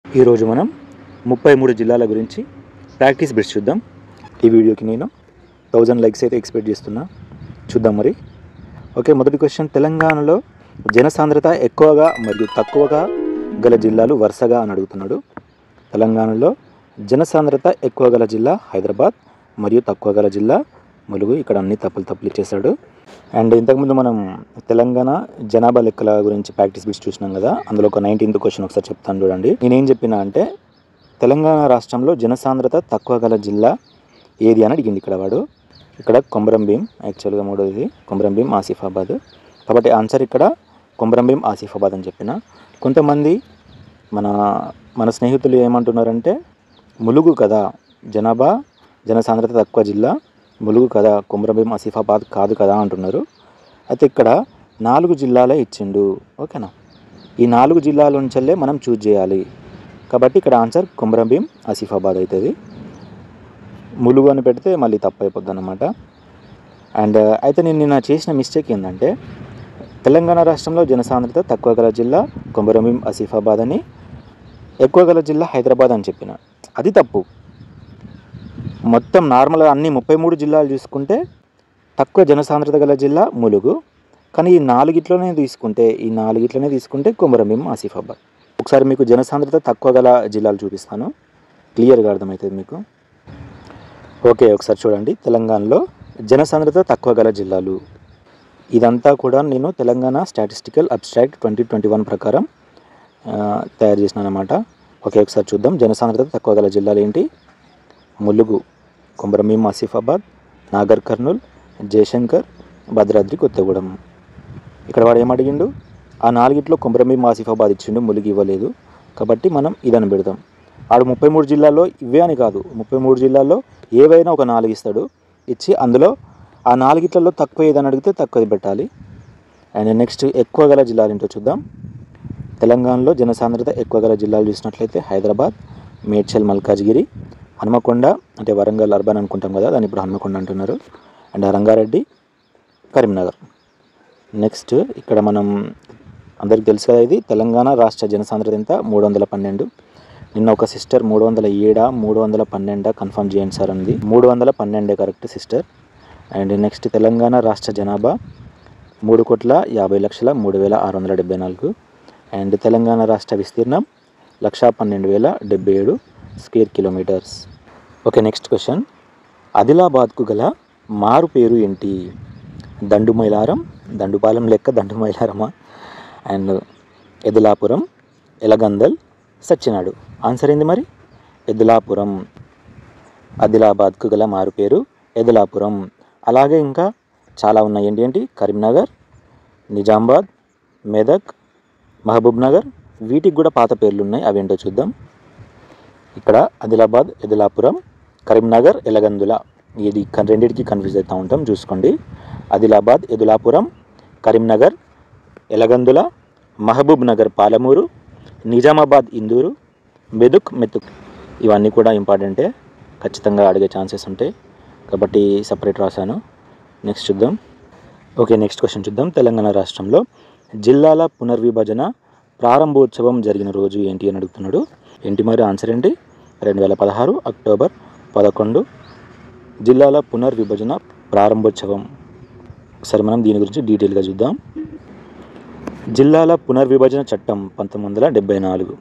ఈరోజు మనం ముప్పై మూడు జిల్లాల గురించి ప్రాక్టీస్ బిట్స్ చూద్దాం ఈ వీడియోకి నేను థౌజండ్ లైక్స్ అయితే ఎక్స్పెక్ట్ చేస్తున్నా చూద్దాం మరి ఓకే మొదటి క్వశ్చన్ తెలంగాణలో జనసాంద్రత ఎక్కువగా మరియు తక్కువగా గల జిల్లాలు వరుసగా అని అడుగుతున్నాడు తెలంగాణలో జనసాంద్రత ఎక్కువ గల జిల్లా హైదరాబాద్ మరియు తక్కువ గల జిల్లా ములుగు ఇక్కడ అన్ని తప్పులు తప్పులు ఇచ్చేసాడు అండ్ ఇంతకుముందు మనం తెలంగాణ జనాభా లెక్కల గురించి ప్రాక్టీస్ బిట్స్ చూసినాం కదా అందులో ఒక నైన్టీన్త్ క్వశ్చన్ ఒకసారి చెప్తాను చూడండి నేనేం చెప్పినా అంటే తెలంగాణ రాష్ట్రంలో జనసాంద్రత తక్కువ గల జిల్లా ఏది అని అడిగింది ఇక్కడ వాడు ఇక్కడ కొమరం భీం యాక్చువల్గా మూడోది కొమరం భీం ఆసిఫాబాద్ కాబట్టి ఆన్సర్ ఇక్కడ కొమరం భీం ఆసిఫాబాద్ అని చెప్పిన కొంతమంది మన మన స్నేహితులు ఏమంటున్నారంటే ములుగు కదా జనాభా జనసాంద్రత తక్కువ జిల్లా ములుగు కదా కుమ్రభీం ఆసిఫాబాద్ కాదు కదా అంటున్నారు అయితే ఇక్కడ నాలుగు జిల్లాలే ఇచ్చిండు ఓకేనా ఈ నాలుగు జిల్లాల నుంచెల్లే మనం చూజ్ చేయాలి కాబట్టి ఇక్కడ ఆన్సర్ కుమ్రభీం ఆసిఫాబాద్ అవుతుంది ములుగు అని పెడితే మళ్ళీ తప్పు అయిపోద్ది అనమాట అండ్ అయితే నేను నిన్న చేసిన మిస్టేక్ ఏంటంటే తెలంగాణ రాష్ట్రంలో జనసాంద్రత తక్కువ గల జిల్లా కొమరంభీం ఆసిఫాబాద్ అని ఎక్కువ గల జిల్లా హైదరాబాద్ అని చెప్పిన అది తప్పు మొత్తం నార్మల్గా అన్ని ముప్పై మూడు జిల్లాలు చూసుకుంటే తక్కువ జనసాంద్రత గల జిల్లా ములుగు కానీ ఈ నాలుగిట్లోనే తీసుకుంటే ఈ నాలుగిట్లోనే తీసుకుంటే కొమరంభీం ఆసిఫాబాద్ ఒకసారి మీకు జనసాంద్రత తక్కువ గల జిల్లాలు చూపిస్తాను క్లియర్గా అర్థమవుతుంది మీకు ఓకే ఒకసారి చూడండి తెలంగాణలో జనసాంద్రత తక్కువ గల జిల్లాలు ఇదంతా కూడా నేను Telangana statistical abstract twenty twenty one ప్రకారం ఆ, తయారు చేసిన అనమాట ఓకే ఒకసారి చూద్దాం జనసాంద్రత తక్కువ గల జిల్లాలు ఏంటి ములుగు కొమరమీం ఆసిఫాబాద్ నాగర్ కర్నూల్ జయశంకర్ భద్రాద్రి కొత్తగూడెం ఇక్కడ వాడు ఏమడిగిండు ఆ నాలుగిట్లో కొమరమీం ఆసిఫాబాద్ ఇచ్చిండు ములుగు ఇవ్వలేదు కాబట్టి మనం ఇదని పెడదాం ఆడు ముప్పై మూడు జిల్లాల్లో ఇవే అని కాదు ముప్పై మూడు జిల్లాల్లో ఏవైనా ఒక నాలుగు ఇస్తాడు ఇచ్చి అందులో ఆ నాలుగిట్లలో తక్కువ ఏదని అడిగితే తక్కువది పెట్టాలి అండ్ నెక్స్ట్ ఎక్కువ గల జిల్లాలు ఏంటో చూద్దాం తెలంగాణలో జనసాంద్రత ఎక్కువ గల జిల్లాలు చూసినట్లయితే హైదరాబాద్ మేడ్చల్ మల్కాజ్గిరి హనుమకొండ అంటే వరంగల్ అర్బన్ అనుకుంటాం కదా దాన్ని ఇప్పుడు హనుమకొండ అంటున్నారు అండ్ రంగారెడ్డి కరీంనగర్ నెక్స్ట్ ఇక్కడ మనం అందరికి తెలుసు కదా ఇది తెలంగాణ రాష్ట్ర జనసాంద్రత ఎంత మూడు వందల పన్నెండు నిన్న ఒక సిస్టర్ మూడు వందల ఏడా మూడు వందల పన్నెండా కన్ఫర్మ్ చేయండి సార్ అంది మూడు వందల పన్నెండే correct sister and next Telangana రాష్ట్ర జనాభా మూడు కోట్ల యాభై లక్షల మూడు వేల ఆరు వందల డెబ్బై నాలుగు అండ్ తెలంగాణ రాష్ట్ర విస్తీర్ణం లక్షా పన్నెండు వేల డెబ్బై ఏడు square kilometers okay next question ఆదిలాబాద్కు గల మారు పేరు ఏంటి దండు మైలారం దండుపాలెం లెక్క దండు మైలారమా అండ్ ఎదులాపురం ఎలగందల్ సచ్చినాడు ఆన్సర్ ఏంది మరి ఎదులాపురం ఆదిలాబాద్కు గల మారు పేరు ఎదులాపురం అలాగే ఇంకా చాలా ఉన్నాయి ఏంటి ఏంటి కరీంనగర్ నిజామాబాద్ మెదక్ మహబూబ్ నగర్ వీటికి కూడా పాత పేర్లు ఉన్నాయి అవేంటో చూద్దాం ఇక్కడ ఆదిలాబాద్ ఎదిలాపురం కరీంనగర్ ఎలగందుల ఇది కన్- రెండింటికి కన్ఫ్యూజ్ అవుతూ ఉంటాం చూసుకోండి ఆదిలాబాద్ ఎదులాపురం కరీంనగర్ ఎలగందుల మహబూబ్ నగర్ పాలమూరు నిజామాబాద్ ఇందూరు మెదుక్ మెతుక్ ఇవన్నీ కూడా ఇంపార్టెంటే ఖచ్చితంగా అడిగే ఛాన్సెస్ ఉంటాయి కాబట్టి సపరేట్ రాశాను నెక్స్ట్ చూద్దాం ఓకే నెక్స్ట్ క్వశ్చన్ చూద్దాం తెలంగాణ రాష్ట్రంలో జిల్లాల పునర్విభజన ప్రారంభోత్సవం జరిగిన రోజు ఏంటి అని అడుగుతున్నాడు ఏంటి మరి ఆన్సర్ ఏంటి రెండు వేల పదహారు అక్టోబర్ పదకొండు జిల్లాల పునర్విభజన ప్రారంభోత్సవం ఒకసారి మనం దీని గురించి డీటెయిల్గా చూద్దాం జిల్లాల పునర్విభజన చట్టం పంతొమ్మిది వందల డెబ్బై నాలుగు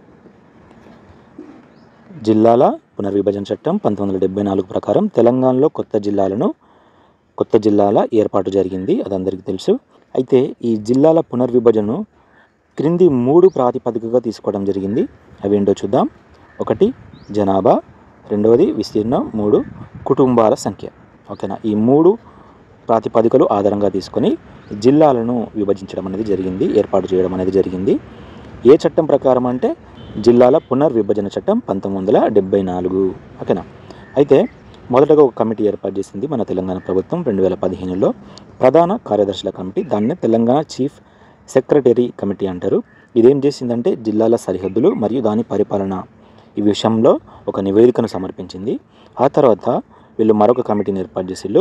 జిల్లాల పునర్విభజన చట్టం పంతొమ్మిది వందల డెబ్బై నాలుగు ప్రకారం తెలంగాణలో కొత్త జిల్లాలను కొత్త జిల్లాల ఏర్పాటు జరిగింది అది అందరికీ తెలుసు అయితే ఈ జిల్లాల పునర్విభజనను క్రింది మూడు ప్రాతిపదికగా తీసుకోవడం జరిగింది అవేంటో చూద్దాం ఒకటి జనాభా రెండవది విస్తీర్ణం మూడు కుటుంబాల సంఖ్య ఓకేనా ఈ మూడు ప్రాతిపదికలు ఆధారంగా తీసుకొని జిల్లాలను విభజించడం అనేది జరిగింది ఏర్పాటు చేయడం అనేది జరిగింది ఏ చట్టం ప్రకారం అంటే జిల్లాల పునర్విభజన చట్టం పంతొమ్మిది వందల డెబ్బై నాలుగు ఓకేనా అయితే మొదటగా ఒక కమిటీ ఏర్పాటు చేసింది మన తెలంగాణ ప్రభుత్వం రెండు వేల పదిహేనులో ప్రధాన కార్యదర్శుల కమిటీ దాన్ని తెలంగాణ చీఫ్ సెక్రటరీ కమిటీ అంటారు ఇదేం చేసిందంటే జిల్లాల సరిహద్దులు మరియు దాని పరిపాలన ఈ విషయంలో ఒక నివేదికను సమర్పించింది ఆ తర్వాత వీళ్ళు మరొక కమిటీని ఏర్పాటు చేసిళ్ళు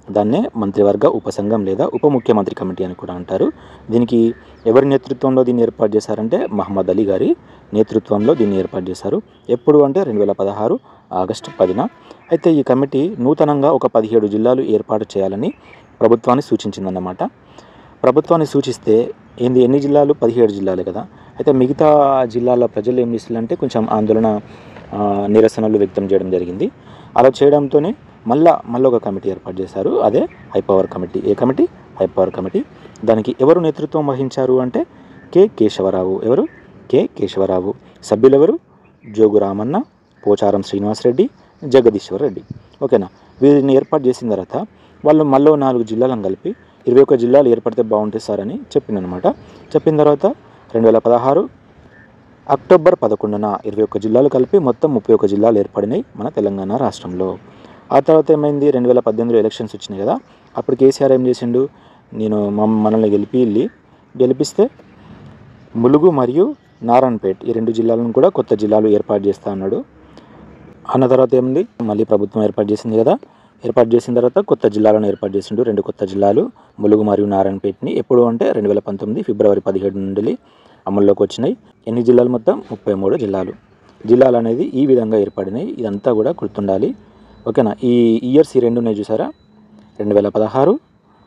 దాన్నే మంత్రివర్గ ఉపసంఘం లేదా ఉప ముఖ్యమంత్రి కమిటీ అని కూడా అంటారు దీనికి ఎవరి నేతృత్వంలో దీన్ని ఏర్పాటు చేశారంటే మహమ్మద్ అలీ గారి నేతృత్వంలో దీన్ని ఏర్పాటు చేశారు ఎప్పుడు అంటే రెండు వేల పదహారు ఆగస్టు పదిన అయితే ఈ కమిటీ నూతనంగా ఒక పదిహేడు జిల్లాలు ఏర్పాటు చేయాలని ప్రభుత్వాన్ని సూచించిందన్నమాట ప్రభుత్వాన్ని సూచిస్తే ఏంది ఎన్ని జిల్లాలు పదిహేడు జిల్లాలే కదా అయితే మిగతా జిల్లాల ప్రజలు ఏం చేసిందంటే కొంచెం ఆందోళన ఆ, నిరసనలు వ్యక్తం చేయడం జరిగింది అలా చేయడంతోనే మళ్ళా మళ్ళీ ఒక కమిటీ ఏర్పాటు చేశారు అదే హై పవర్ కమిటీ ఏ కమిటీ హై పవర్ కమిటీ దానికి ఎవరు నేతృత్వం వహించారు అంటే కె కేశవరావు ఎవరు కె కేశవరావు సభ్యులు ఎవరు జోగు రామన్న పోచారం శ్రీనివాసరెడ్డి జగదీశ్వర్ రెడ్డి ఓకేనా వీరిని ఏర్పాటు చేసిన తర్వాత వాళ్ళు మళ్ళీ నాలుగు జిల్లాలను కలిపి ఇరవై ఒక్క జిల్లాలు ఏర్పడితే బాగుంటుంది సార్ అని చెప్పిందనమాట చెప్పిన తర్వాత రెండు వేల పదహారు అక్టోబర్ పదకొండున ఇరవై ఒక్క జిల్లాలు కలిపి మొత్తం ముప్పై ఒక్క జిల్లాలు ఏర్పడినాయి మన తెలంగాణ రాష్ట్రంలో ఆ తర్వాత ఏమైంది రెండు వేల పద్దెనిమిదిలో ఎలక్షన్స్ వచ్చినాయి కదా అప్పుడు కేసీఆర్ ఏం చేసిండు నేను మమ్- మనల్ని గెలిపి వెళ్ళి గెలిపిస్తే ములుగు మరియు నారాయణపేట్ ఈ రెండు జిల్లాలను కూడా కొత్త జిల్లాలు ఏర్పాటు చేస్తా అన్నాడు అన్న తర్వాత ఏముంది మళ్ళీ ప్రభుత్వం ఏర్పాటు చేసింది కదా ఏర్పాటు చేసిన తర్వాత కొత్త జిల్లాలను ఏర్పాటు చేసిండు రెండు కొత్త జిల్లాలు ములుగు మరియు నారాయణపేటని ఎప్పుడు అంటే రెండు వేల పంతొమ్మిది ఫిబ్రవరి పదిహేడు నుండి అమల్లోకి వచ్చినాయి ఎన్ని జిల్లాలు మొత్తం ముప్పై మూడు జిల్లాలు జిల్లాలు అనేది ఈ విధంగా ఏర్పడినాయి ఇదంతా కూడా గుర్తుండాలి ఓకేనా ఈ ఇయర్స్ ఈ రెండు ఉన్నాయి చూసారా రెండు వేల పదహారు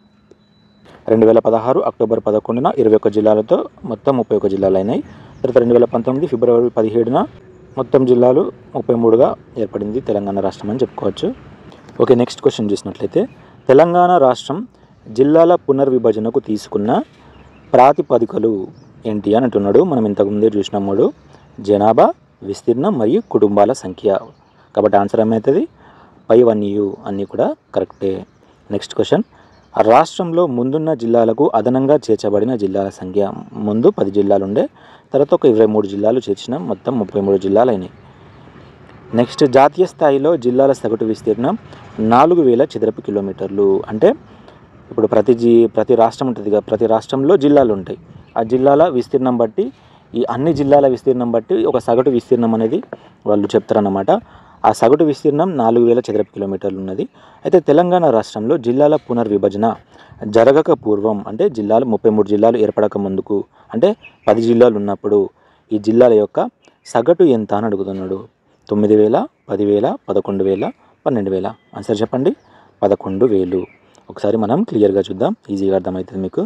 రెండు వేల పదహారు అక్టోబర్ పదకొండున ఇరవై ఒక్క జిల్లాలతో మొత్తం ముప్పై ఒక్క జిల్లాలు అయినాయి తర్వాత రెండు వేల పంతొమ్మిది ఫిబ్రవరి పదిహేడున మొత్తం జిల్లాలు ముప్పై మూడుగా ఏర్పడింది తెలంగాణ రాష్ట్రం అని చెప్పుకోవచ్చు ఓకే నెక్స్ట్ క్వశ్చన్ చూసినట్లయితే తెలంగాణ రాష్ట్రం జిల్లాల పునర్విభజనకు తీసుకున్న ప్రాతిపదికలు ఏంటి అని అంటున్నాడు మనం ఇంతకుముందే చూసిన మూడు జనాభా విస్తీర్ణం మరియు కుటుంబాల సంఖ్య కాబట్టి ఆన్సర్ ఏమవుతుంది పై వన్ యూ అన్నీ కూడా కరెక్టే నెక్స్ట్ క్వశ్చన్ రాష్ట్రంలో ముందున్న జిల్లాలకు అదనంగా చేర్చబడిన జిల్లాల సంఖ్య ముందు పది జిల్లాలు ఉండే తర్వాత ఒక ఇరవై మూడు జిల్లాలు చేర్చిన మొత్తం ముప్పై మూడు జిల్లాలు అయినాయి నెక్స్ట్ జాతీయ స్థాయిలో జిల్లాల సగటు విస్తీర్ణం నాలుగు వేల చదరపు కిలోమీటర్లు అంటే ఇప్పుడు ప్రతి జి ప్రతి రాష్ట్రం ఉంటుంది కదా ప్రతి రాష్ట్రంలో జిల్లాలు ఉంటాయి ఆ జిల్లాల విస్తీర్ణం బట్టి ఈ అన్ని జిల్లాల విస్తీర్ణం బట్టి ఒక సగటు విస్తీర్ణం అనేది వాళ్ళు చెప్తారన్నమాట ఆ సగటు విస్తీర్ణం నాలుగు వేల చదరపు కిలోమీటర్లు ఉన్నది అయితే తెలంగాణ రాష్ట్రంలో జిల్లాల పునర్విభజన జరగక పూర్వం అంటే జిల్లాలు ముప్పై మూడు జిల్లాలు ఏర్పడక ముందుకు అంటే పది జిల్లాలు ఉన్నప్పుడు ఈ జిల్లాల యొక్క సగటు ఎంత అని అడుగుతున్నాడు తొమ్మిది వేల పదివేల పదకొండు వేల పన్నెండు వేల ఆన్సర్ చెప్పండి పదకొండు వేలు ఒకసారి మనం క్లియర్గా చూద్దాం ఈజీగా అర్థమవుతుంది మీకు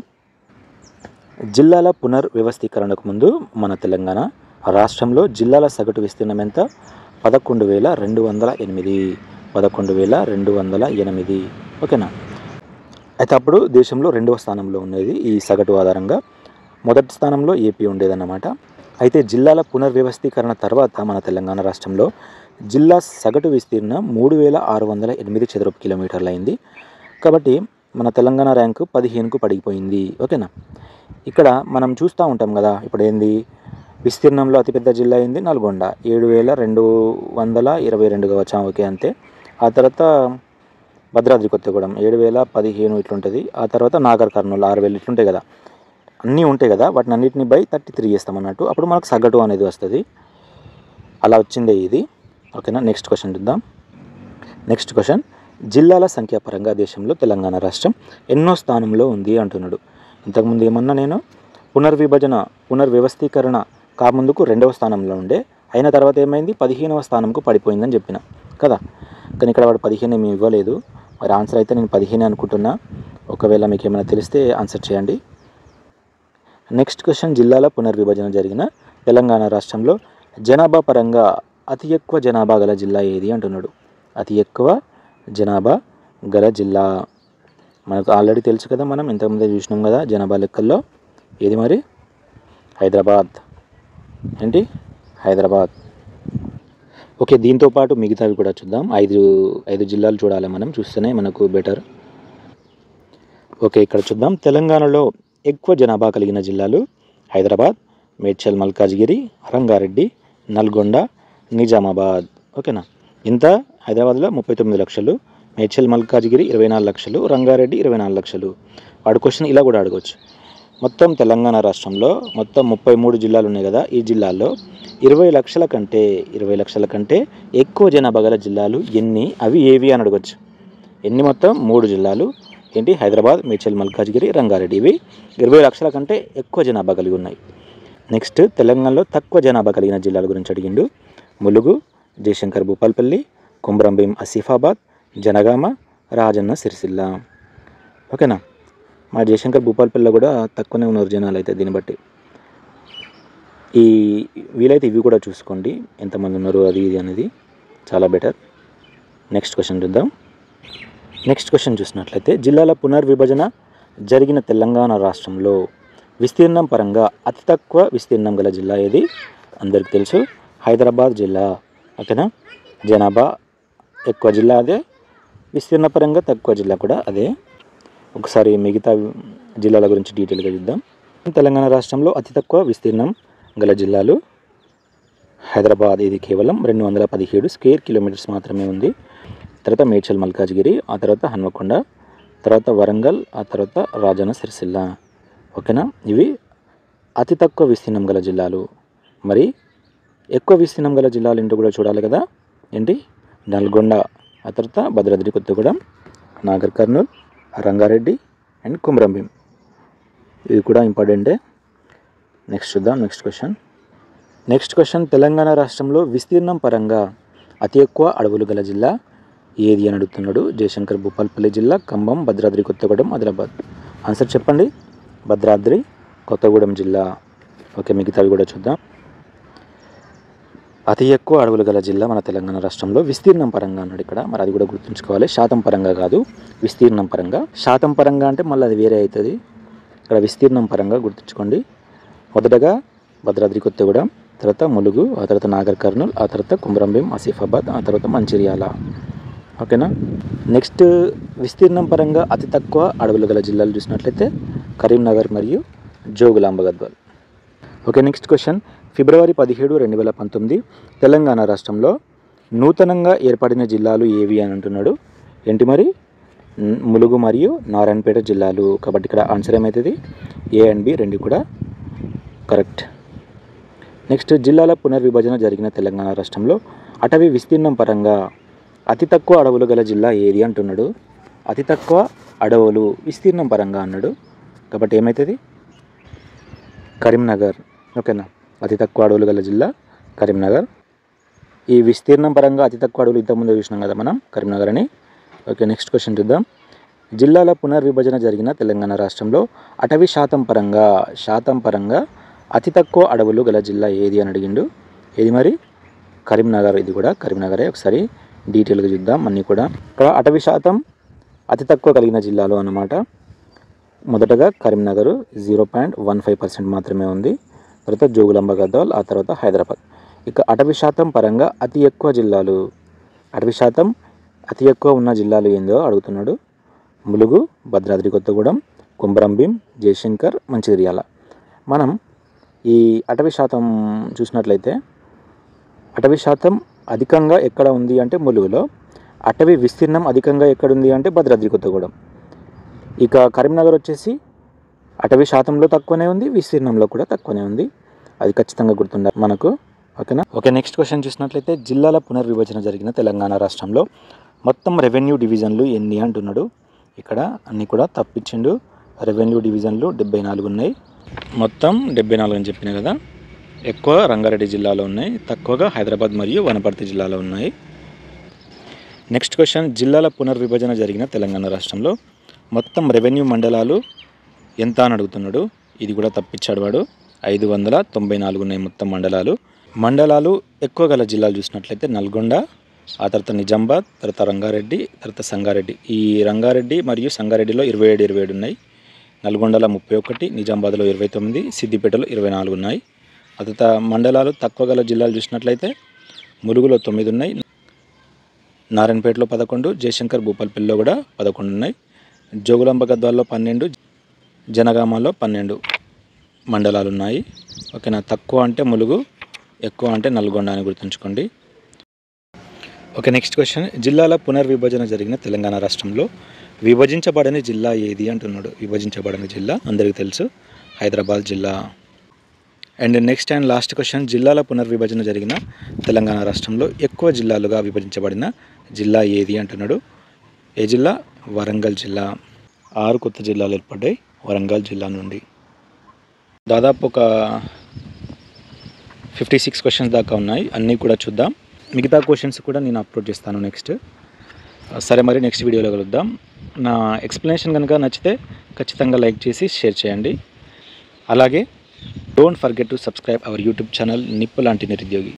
జిల్లాల పునర్వ్యవస్థీకరణకు ముందు మన తెలంగాణ రాష్ట్రంలో జిల్లాల సగటు విస్తీర్ణం ఎంత పదకొండు వేల రెండు వందల ఎనిమిది పదకొండు వేల రెండు వందల ఎనిమిది ఓకేనా అయితే అప్పుడు దేశంలో రెండవ స్థానంలో ఉండేది ఈ సగటు ఆధారంగా మొదటి స్థానంలో ఏపీ ఉండేదన్నమాట అయితే జిల్లాల పునర్వ్యవస్థీకరణ తర్వాత మన తెలంగాణ రాష్ట్రంలో జిల్లా సగటు విస్తీర్ణం మూడు వేల ఆరు వందల ఎనిమిది చదరపు కిలోమీటర్లు అయింది కాబట్టి మన తెలంగాణ ర్యాంకు పదిహేనుకు పడిపోయింది ఓకేనా ఇక్కడ మనం చూస్తూ ఉంటాం కదా ఇప్పుడు ఏంది విస్తీర్ణంలో అతిపెద్ద జిల్లా అయింది నల్గొండ ఏడు వేల రెండు వందల ఇరవై రెండుగా వచ్చాం ఓకే అంతే ఆ తర్వాత భద్రాద్రి కొత్తగూడెం ఏడు వేల పదిహేను ఇట్లుంటుంది ఆ తర్వాత నాగర్ కర్నూలు ఆరు వేలు ఇట్లుంటాయి కదా అన్నీ ఉంటాయి కదా వాటిని అన్నిటిని బై థర్టీ త్రీ చేస్తాం అన్నట్టు అప్పుడు మనకు సగటు అనేది వస్తుంది అలా వచ్చిందే ఇది ఓకేనా నెక్స్ట్ క్వశ్చన్ చూద్దాం నెక్స్ట్ క్వశ్చన్ జిల్లాల సంఖ్యాపరంగా దేశంలో తెలంగాణ రాష్ట్రం ఎన్నో స్థానంలో ఉంది అంటున్నాడు ఇంతకుముందు ఏమన్నా నేను పునర్విభజన పునర్వ్యవస్థీకరణ కాముందుకు రెండవ స్థానంలో ఉండే అయిన తర్వాత ఏమైంది పదిహేనవ స్థానంకు పడిపోయిందని చెప్పిన కదా కానీ ఇక్కడ వాడు పదిహేను ఏమి ఇవ్వలేదు మరి ఆన్సర్ అయితే నేను పదిహేను అనుకుంటున్నా ఒకవేళ మీకు ఏమైనా తెలిస్తే ఆన్సర్ చేయండి నెక్స్ట్ క్వశ్చన్ జిల్లాల పునర్విభజన జరిగిన తెలంగాణ రాష్ట్రంలో జనాభా పరంగా అతి ఎక్కువ జనాభా గల జిల్లా ఏది అంటున్నాడు అతి ఎక్కువ జనాభా గల జిల్లా మనకు ఆల్రెడీ తెలుసు కదా మనం ఇంతకుముందే చూసినాం కదా జనాభా లెక్కల్లో ఏది మరి హైదరాబాద్ ఏంటి హైదరాబాద్ ఓకే దీంతో పాటు మిగతావి కూడా చూద్దాం ఐదు ఐదు జిల్లాలు చూడాలి మనం చూస్తేనే మనకు బెటర్ ఓకే ఇక్కడ చూద్దాం తెలంగాణలో ఎక్కువ జనాభా కలిగిన జిల్లాలు హైదరాబాద్ మేడ్చల్ మల్కాజ్గిరి రంగారెడ్డి నల్గొండ నిజామాబాద్ ఓకేనా ఇంత హైదరాబాద్లో ముప్పై తొమ్మిది లక్షలు మేడ్చల్ మల్కాజ్గిరి ఇరవై నాలుగు లక్షలు రంగారెడ్డి ఇరవై నాలుగు లక్షలు వాడు క్వశ్చన్ ఇలా కూడా అడగవచ్చు మొత్తం తెలంగాణ రాష్ట్రంలో మొత్తం ముప్పై మూడు జిల్లాలు ఉన్నాయి కదా ఈ జిల్లాల్లో ఇరవై లక్షల కంటే ఇరవై లక్షల కంటే ఎక్కువ జనాభా గల జిల్లాలు ఎన్ని అవి ఏవి అని అడగచ్చు ఎన్ని మొత్తం మూడు జిల్లాలు ఏంటి హైదరాబాద్ మేడ్చల్ మల్కాజ్గిరి రంగారెడ్డి ఇవి ఇరవై లక్షల కంటే ఎక్కువ జనాభా కలిగి ఉన్నాయి నెక్స్ట్ తెలంగాణలో తక్కువ జనాభా కలిగిన జిల్లాల గురించి అడిగిండు ములుగు జయశంకర్ భూపాల్పల్లి కుమ్రంభీం ఆసిఫాబాద్ జనగామ రాజన్న సిరిసిల్ల ఓకేనా మా జయశంకర్ భూపాల్పల్లిలో కూడా తక్కువనే ఉన్నారు జనాలు అయితే దీన్ని బట్టి ఈ వీలైతే ఇవి కూడా చూసుకోండి ఎంతమంది ఉన్నారు అది ఇది అనేది చాలా బెటర్ నెక్స్ట్ క్వశ్చన్ చూద్దాం నెక్స్ట్ క్వశ్చన్ చూసినట్లయితే జిల్లాల పునర్విభజన జరిగిన తెలంగాణ రాష్ట్రంలో విస్తీర్ణం పరంగా అతి తక్కువ విస్తీర్ణం గల జిల్లా ఏది అందరికీ తెలుసు హైదరాబాద్ జిల్లా ఓకేనా జనాభా ఎక్కువ జిల్లా అదే విస్తీర్ణ పరంగా తక్కువ జిల్లా కూడా అదే ఒకసారి మిగతా జిల్లాల గురించి డీటెయిల్గా చూద్దాం తెలంగాణ రాష్ట్రంలో అతి తక్కువ విస్తీర్ణం గల జిల్లాలు హైదరాబాద్ ఇది కేవలం రెండు వందల పదిహేడు స్క్వేర్ కిలోమీటర్స్ మాత్రమే ఉంది తర్వాత మేడ్చల్ మల్కాజ్గిరి ఆ తర్వాత హన్మకొండ తర్వాత వరంగల్ ఆ తర్వాత రాజన్న సిరిసిల్ల ఓకేనా ఇవి అతి తక్కువ విస్తీర్ణం గల జిల్లాలు మరి ఎక్కువ విస్తీర్ణం గల జిల్లాలు ఏంటో కూడా చూడాలి కదా ఏంటి నల్గొండ ఆ తర్వాత భద్రాద్రి కొత్తగూడెం నాగర్ కర్నూల్ రంగారెడ్డి అండ్ కుమ్రంభీం ఇవి కూడా ఇంపార్టెంటే నెక్స్ట్ చూద్దాం next question next question Telangana రాష్ట్రంలో విస్తీర్ణం పరంగా అతి ఎక్కువ అడవులు గల జిల్లా ఏది అని అడుగుతున్నాడు జయశంకర్ భూపాల్పల్లి జిల్లా ఖమ్మం భద్రాద్రి కొత్తగూడెం ఆదిలాబాద్ ఆన్సర్ చెప్పండి భద్రాద్రి కొత్తగూడెం జిల్లా ఓకే మిగతావి కూడా చూద్దాం అతి ఎక్కువ అడవులు గల జిల్లా మన తెలంగాణ రాష్ట్రంలో విస్తీర్ణం పరంగా అన్నాడు ఇక్కడ మరి అది కూడా గుర్తుంచుకోవాలి శాతం పరంగా కాదు విస్తీర్ణం పరంగా శాతం పరంగా అంటే మళ్ళీ అది వేరే అవుతుంది ఇక్కడ విస్తీర్ణం పరంగా గుర్తుంచుకోండి మొదటగా భద్రాద్రి కొత్తగూడెం తర్వాత ములుగు ఆ తర్వాత నాగర్ కర్నూల్ ఆ తర్వాత కుమ్రంభీం ఆసిఫాబాద్ ఆ తర్వాత మంచిర్యాల ఓకేనా నెక్స్ట్ విస్తీర్ణం పరంగా అతి తక్కువ అడవులు గల జిల్లాలు చూసినట్లయితే కరీంనగర్ మరియు Jogulamba Gadwal okay next question ఫిబ్రవరి పదిహేడు రెండు వేల పంతొమ్మిది తెలంగాణ రాష్ట్రంలో నూతనంగా ఏర్పడిన జిల్లాలు ఏవి అని అంటున్నాడు ఏంటి మరి మ్, ములుగు మరియు నారాయణపేట జిల్లాలు కాబట్టి ఇక్కడ ఆన్సర్ ఏమవుతుంది ఏ అండ్ బి రెండు కూడా కరెక్ట్ నెక్స్ట్ జిల్లాల పునర్విభజన జరిగిన తెలంగాణ రాష్ట్రంలో అటవీ విస్తీర్ణం పరంగా అతి తక్కువ అడవులు గల జిల్లా ఏది అంటున్నాడు అతి తక్కువ అడవులు విస్తీర్ణం పరంగా అన్నాడు కాబట్టి ఏమవుతుంది కరీంనగర్ ఓకేనా అతి తక్కువ అడవులు గల జిల్లా కరీంనగర్ ఈ విస్తీర్ణం పరంగా అతి తక్కువ అడవులు ఇంతకుముందు చూసినాం కదా మనం కరీంనగర్ అని ఓకే నెక్స్ట్ క్వశ్చన్ చూద్దాం జిల్లాల పునర్విభజన జరిగిన తెలంగాణ రాష్ట్రంలో అటవీ శాతం పరంగా శాతం పరంగా అతి తక్కువ అడవులు గల జిల్లా ఏది అని అడిగిండు ఏది మరి కరీంనగర్ ఇది కూడా కరీంనగరే ఒకసారి డీటెయిల్గా చూద్దాం అన్నీ కూడా ఇక్కడ అటవీ శాతం అతి తక్కువ కలిగిన జిల్లాలు అన్నమాట మొదటగా Karimnagar zero point one five percent మాత్రమే ఉంది తర్వాత జోగులాంబ గద్వాల్ ఆ తర్వాత హైదరాబాద్ ఇక అటవీ శాతం పరంగా అతి ఎక్కువ జిల్లాలు అటవీ శాతం అతి ఎక్కువ ఉన్న జిల్లాలు ఏందో అడుగుతున్నాడు ములుగు భద్రాద్రి కొత్తగూడెం కుమ్రంభీం జయశంకర్ మంచిర్యాల మనం ఈ అటవీ శాతం చూసినట్లయితే అటవీ శాతం అధికంగా ఎక్కడ ఉంది అంటే ములుగులో అటవీ విస్తీర్ణం అధికంగా ఎక్కడ ఉంది అంటే భద్రాద్రి కొత్తగూడెం ఇక కరీంనగర్ వచ్చేసి అటవీ శాతంలో తక్కువనే ఉంది విస్తీర్ణంలో కూడా తక్కువనే ఉంది అది ఖచ్చితంగా గుర్తుండాలి మనకు ఓకేనా ఓకే నెక్స్ట్ క్వశ్చన్ చూసినట్లయితే జిల్లాల పునర్విభజన జరిగిన తెలంగాణ రాష్ట్రంలో మొత్తం రెవెన్యూ డివిజన్లు ఎన్ని అంటున్నాడు ఇక్కడ అన్నీ కూడా తప్పించిండు రెవెన్యూ డివిజన్లు డెబ్బై నాలుగు ఉన్నాయి మొత్తం డెబ్బై నాలుగు అని చెప్పిన కదా ఎక్కువ రంగారెడ్డి జిల్లాలో ఉన్నాయి తక్కువగా హైదరాబాద్ మరియు వనపర్తి జిల్లాలో ఉన్నాయి నెక్స్ట్ క్వశ్చన్ జిల్లాల పునర్విభజన జరిగిన తెలంగాణ రాష్ట్రంలో మొత్తం రెవెన్యూ మండలాలు ఎంత అని అడుగుతున్నాడు ఇది కూడా తప్పించాడు వాడు ఐదు వందల తొంభై నాలుగు ఉన్నాయి మొత్తం మండలాలు మండలాలు ఎక్కువ గల జిల్లాలు చూసినట్లయితే నల్గొండ ఆ తర్వాత నిజామాబాద్ తర్వాత రంగారెడ్డి తర్వాత సంగారెడ్డి ఈ రంగారెడ్డి మరియు సంగారెడ్డిలో ఇరవై ఏడు ఇరవై ఏడు ఉన్నాయి నల్గొండలో ముప్పై ఒకటి నిజామాబాద్లో ఇరవై తొమ్మిది సిద్దిపేటలో ఇరవై నాలుగు ఉన్నాయి ఆ తర్వాత మండలాలు తక్కువ గల జిల్లాలు చూసినట్లయితే ములుగులో తొమ్మిది ఉన్నాయి నారాయణపేటలో పదకొండు జయశంకర్ భూపాల్పల్లిలో కూడా పదకొండు ఉన్నాయి జోగులాంబ గద్వాల్లో పన్నెండు జనగామలో పన్నెండు మండలాలు ఉన్నాయి ఓకేనా తక్కువ అంటే ములుగు ఎక్కువ అంటే నల్గొండ అని గుర్తుంచుకోండి ఓకే నెక్స్ట్ క్వశ్చన్ జిల్లాల పునర్విభజన జరిగిన తెలంగాణ రాష్ట్రంలో విభజించబడని జిల్లా ఏది అంటున్నాడు విభజించబడని జిల్లా అందరికీ తెలుసు హైదరాబాద్ జిల్లా and next and last question జిల్లాల పునర్విభజన జరిగిన తెలంగాణ రాష్ట్రంలో ఎక్కువ జిల్లాలుగా విభజించబడిన జిల్లా ఏది అంటున్నాడు ఏ జిల్లా వరంగల్ జిల్లా ఆరు కొత్త జిల్లాలు ఏర్పడ్డాయి వరంగల్ జిల్లా నుండి దాదాపు ఒక ఫిఫ్టీ సిక్స్ క్వశ్చన్స్ దాకా ఉన్నాయి అన్నీ కూడా చూద్దాం మిగతా క్వశ్చన్స్ కూడా నేను అప్లోడ్ చేస్తాను నెక్స్ట్ సరే మరి నెక్స్ట్ వీడియోలో కలుద్దాం నా ఎక్స్ప్లెనేషన్ కనుక నచ్చితే ఖచ్చితంగా లైక్ చేసి షేర్ చేయండి అలాగే don't forget to subscribe our YouTube channel నిప్పు లాంటి నిరుద్యోగి